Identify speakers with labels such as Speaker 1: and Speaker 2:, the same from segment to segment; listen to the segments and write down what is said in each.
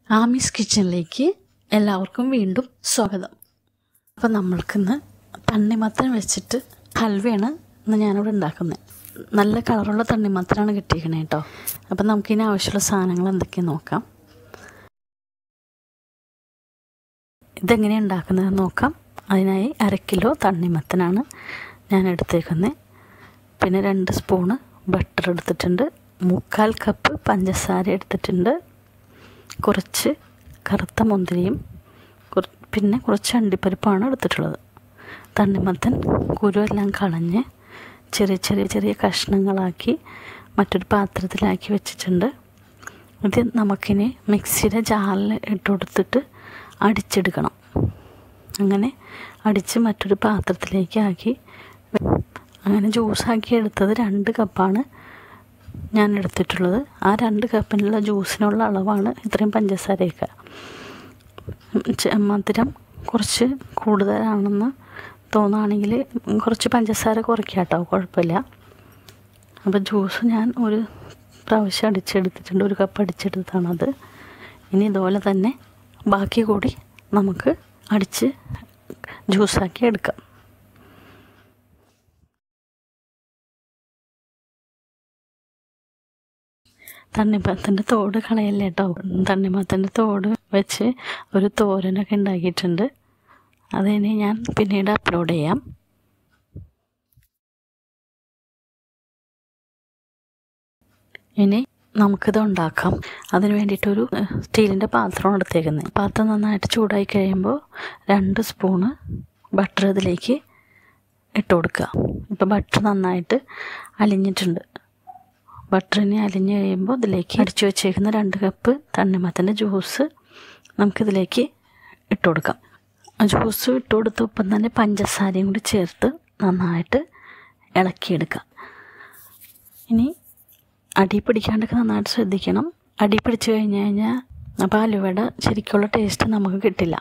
Speaker 1: ആമീസ് കിച്ചണിലേക്ക് എല്ലാവർക്കും വീണ്ടും സ്വാഗതം അപ്പം നമ്മൾക്കിന്ന് തണ്ണിമത്തൻ വെച്ചിട്ട് ഹൽവയാണ് ഇന്ന് ഞാനിവിടെ ഉണ്ടാക്കുന്നത് നല്ല കളറുള്ള തണ്ണിമത്തനാണ് കിട്ടിയിരിക്കണേ കേട്ടോ അപ്പം നമുക്കിനി ആവശ്യമുള്ള സാധനങ്ങൾ എന്തൊക്കെയാണ് നോക്കാം ഇതെങ്ങനെയാണ് ഉണ്ടാക്കുന്നത് നോക്കാം അതിനായി അര കിലോ തണ്ണിമത്തനാണ് ഞാൻ എടുത്തേക്കുന്നത് പിന്നെ രണ്ട് സ്പൂണ് ബട്ടർ എടുത്തിട്ടുണ്ട് മുക്കാൽ കപ്പ് പഞ്ചസാര എടുത്തിട്ടുണ്ട് കുറച്ച് കറുത്ത മുന്തിരിയും പിന്നെ കുറച്ച് അണ്ടിപ്പരിപ്പാണ് എടുത്തിട്ടുള്ളത് തണ്ണിമത്തൻ കുരുവെല്ലാം കളഞ്ഞ് ചെറിയ ചെറിയ ചെറിയ കഷ്ണങ്ങളാക്കി മറ്റൊരു പാത്രത്തിലാക്കി വെച്ചിട്ടുണ്ട് ഇത് നമുക്കിനി മിക്സിയുടെ ജാറിൽ ഇട്ട് കൊടുത്തിട്ട് അടിച്ചെടുക്കണം അങ്ങനെ അടിച്ച് മറ്റൊരു പാത്രത്തിലേക്ക് ആക്കി അങ്ങനെ ജ്യൂസാക്കി എടുത്തത് രണ്ട് കപ്പാണ് ഞാൻ എടുത്തിട്ടുള്ളത് ആ രണ്ട് കപ്പിനുള്ള ജ്യൂസിനുള്ള അളവാണ് ഇത്രയും പഞ്ചസാരയൊക്കെ മധുരം കുറച്ച് കൂടുതലാണെന്ന് തോന്നുകയാണെങ്കിൽ കുറച്ച് പഞ്ചസാര കുറയ്ക്കാം കേട്ടോ കുഴപ്പമില്ല അപ്പോൾ ജ്യൂസ് ഞാൻ ഒരു പ്രാവശ്യം അടിച്ചെടുത്തിട്ടുണ്ട് ഒരു കപ്പ് അടിച്ചെടുത്താണത് ഇനി ഇതുപോലെ തന്നെ ബാക്കി കൂടി നമുക്ക് അടിച്ച് ജ്യൂസാക്കി എടുക്കാം തണ്ണിമത്തൻ്റെ തോട് കളയല്ലേ കേട്ടോ തണ്ണിമത്തൻ്റെ തോട് വെച്ച് ഒരു തോരനൊക്കെ ഉണ്ടാക്കിയിട്ടുണ്ട് അതിനി ഞാൻ പിന്നീട് അപ്ലോഡ് ചെയ്യാം ഇനി നമുക്കിത് ഉണ്ടാക്കാം അതിന് വേണ്ടിയിട്ടൊരു സ്റ്റീലിൻ്റെ പാത്രമാണ് എടുത്തേക്കുന്നത് പാത്രം നന്നായിട്ട് ചൂടായി കഴിയുമ്പോൾ രണ്ട് സ്പൂണ് ബട്ടർ ഇതിലേക്ക് ഇട്ട് കൊടുക്കുക ഇപ്പോൾ ബട്ടർ നന്നായിട്ട് അലിഞ്ഞിട്ടുണ്ട് ബട്ടറിനെ അലിഞ്ഞ് കഴിയുമ്പോൾ ഇതിലേക്ക് അടിച്ചു വെച്ചേക്കുന്ന രണ്ട് കപ്പ് തണ്ണിമത്തൻ്റെ ജ്യൂസ് നമുക്കിതിലേക്ക് ഇട്ട് കൊടുക്കാം ആ ജ്യൂസ് ഇട്ട് കൊടുത്ത് ഒപ്പം തന്നെ പഞ്ചസാരയും കൂടി ചേർത്ത് നന്നായിട്ട് ഇളക്കിയെടുക്കാം ഇനി അടി പിടിക്കാണ്ടൊക്കെ നന്നായിട്ട് ശ്രദ്ധിക്കണം അടി പിടിച്ച് കഴിഞ്ഞ് കഴിഞ്ഞാൽ അപ്പോൾ അലുവയുടെ ശരിക്കുള്ള ടേസ്റ്റ് നമുക്ക് കിട്ടില്ല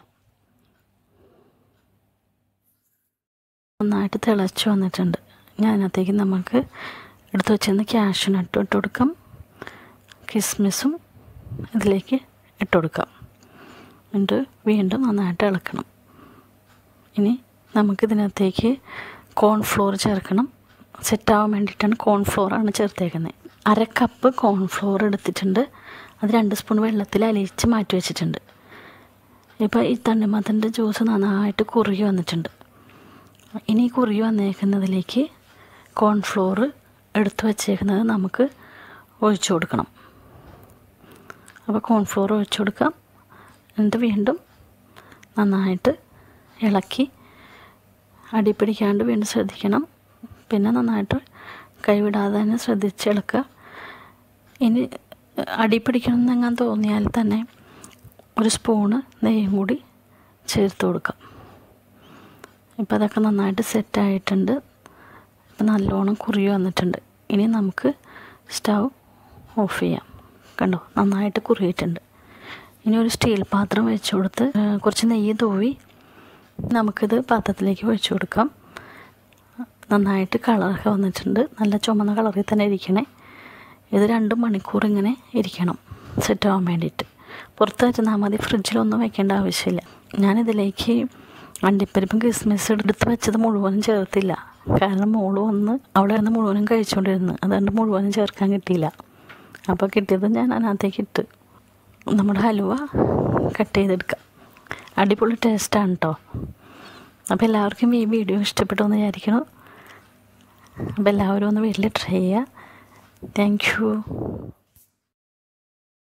Speaker 1: നന്നായിട്ട് തിളച്ച് വന്നിട്ടുണ്ട് ഞാനകത്തേക്ക് നമുക്ക് എടുത്ത് വെച്ചിരുന്ന ക്യാഷ്യൂനട്ട് ഇട്ട് കൊടുക്കാം കിസ്മിസും ഇതിലേക്ക് ഇട്ട് കൊടുക്കാം എന്നിട്ട് വീണ്ടും നന്നായിട്ട് ഇളക്കണം ഇനി നമുക്കിതിനകത്തേക്ക് കോൺഫ്ലോർ ചേർക്കണം സെറ്റാവാൻ വേണ്ടിയിട്ടാണ് കോൺഫ്ലോറാണ് ചേർത്തേക്കുന്നത് അര കപ്പ് കോൺഫ്ലോർ എടുത്തിട്ടുണ്ട് അത് രണ്ട് സ്പൂൺ വെള്ളത്തിൽ അലിയിച്ച് മാറ്റി വെച്ചിട്ടുണ്ട് ഇപ്പോൾ ഈ തണ്ണിമത്തൻ്റെ ജ്യൂസ് നന്നായിട്ട് കുറുകി വന്നിട്ടുണ്ട് ഇനി കുറുകി വന്നേക്കുന്നതിലേക്ക് കോൺഫ്ലോർ എടുത്തു വച്ചേക്കുന്നത് നമുക്ക് ഒഴിച്ചു കൊടുക്കണം അപ്പോൾ കോൺഫ്ലോർ ഒഴിച്ചു കൊടുക്കാം എന്നിട്ട് വീണ്ടും നന്നായിട്ട് ഇളക്കി അടി പിടിക്കാണ്ട് വീണ്ടും ശ്രദ്ധിക്കണം പിന്നെ നന്നായിട്ട് കൈവിടാതെ തന്നെ ശ്രദ്ധിച്ച് ഇളക്കുക ഇനി അടി പിടിക്കണം എന്നെങ്ങാൻ തോന്നിയാൽ തന്നെ ഒരു സ്പൂണ് നെയ്യും കൂടി ചേർത്ത് കൊടുക്കാം ഇപ്പോൾ അതൊക്കെ നന്നായിട്ട് സെറ്റായിട്ടുണ്ട് ഇപ്പം നല്ലോണം കുറുകി വന്നിട്ടുണ്ട് ഇനി നമുക്ക് സ്റ്റൗ ഓഫ് ചെയ്യാം കണ്ടോ നന്നായിട്ട് കുറുകിയിട്ടുണ്ട് ഇനി ഒരു സ്റ്റീൽ പാത്രം വെച്ച് കൊടുത്ത് കുറച്ച് നെയ്യ് തൂവി നമുക്കിത് പാത്രത്തിലേക്ക് ഒഴിച്ചു കൊടുക്കാം നന്നായിട്ട് കളറൊക്കെ വന്നിട്ടുണ്ട് നല്ല ചുമന്ന കളറിൽ തന്നെ ഇരിക്കണേ ഇത് രണ്ട് മണിക്കൂർ ഇങ്ങനെ ഇരിക്കണം സെറ്റ് ആവാൻ വേണ്ടിയിട്ട് പുറത്ത് വെച്ചാൽ മതി ഫ്രിഡ്ജിലൊന്നും വെക്കേണ്ട ആവശ്യമില്ല ഞാനിതിലേക്ക് അണ്ടിപ്പരിപ്പും കിസ്മിസ് എടുത്ത് വെച്ചത് മുഴുവനും ചേർത്തില്ല കാരണം മോള് വന്ന് അവിടെ നിന്ന് മുഴുവനും കഴിച്ചുകൊണ്ടിരുന്നു അതുകൊണ്ട് മുഴുവനും ചേർക്കാൻ കിട്ടിയില്ല അപ്പോൾ കിട്ടിയത് ഞാൻ അതിനകത്തേക്ക് ഇട്ട് നമ്മുടെ ഹലുവ കട്ട് ചെയ്തെടുക്കാം അടിപൊളി ടേസ്റ്റാണ് കേട്ടോ അപ്പോൾ എല്ലാവർക്കും ഈ വീഡിയോ ഇഷ്ടപ്പെട്ടു എന്ന് വിചാരിക്കണം അപ്പോൾ എല്ലാവരും ഒന്ന് വീട്ടിൽ ട്രൈ ചെയ്യുക താങ്ക് യു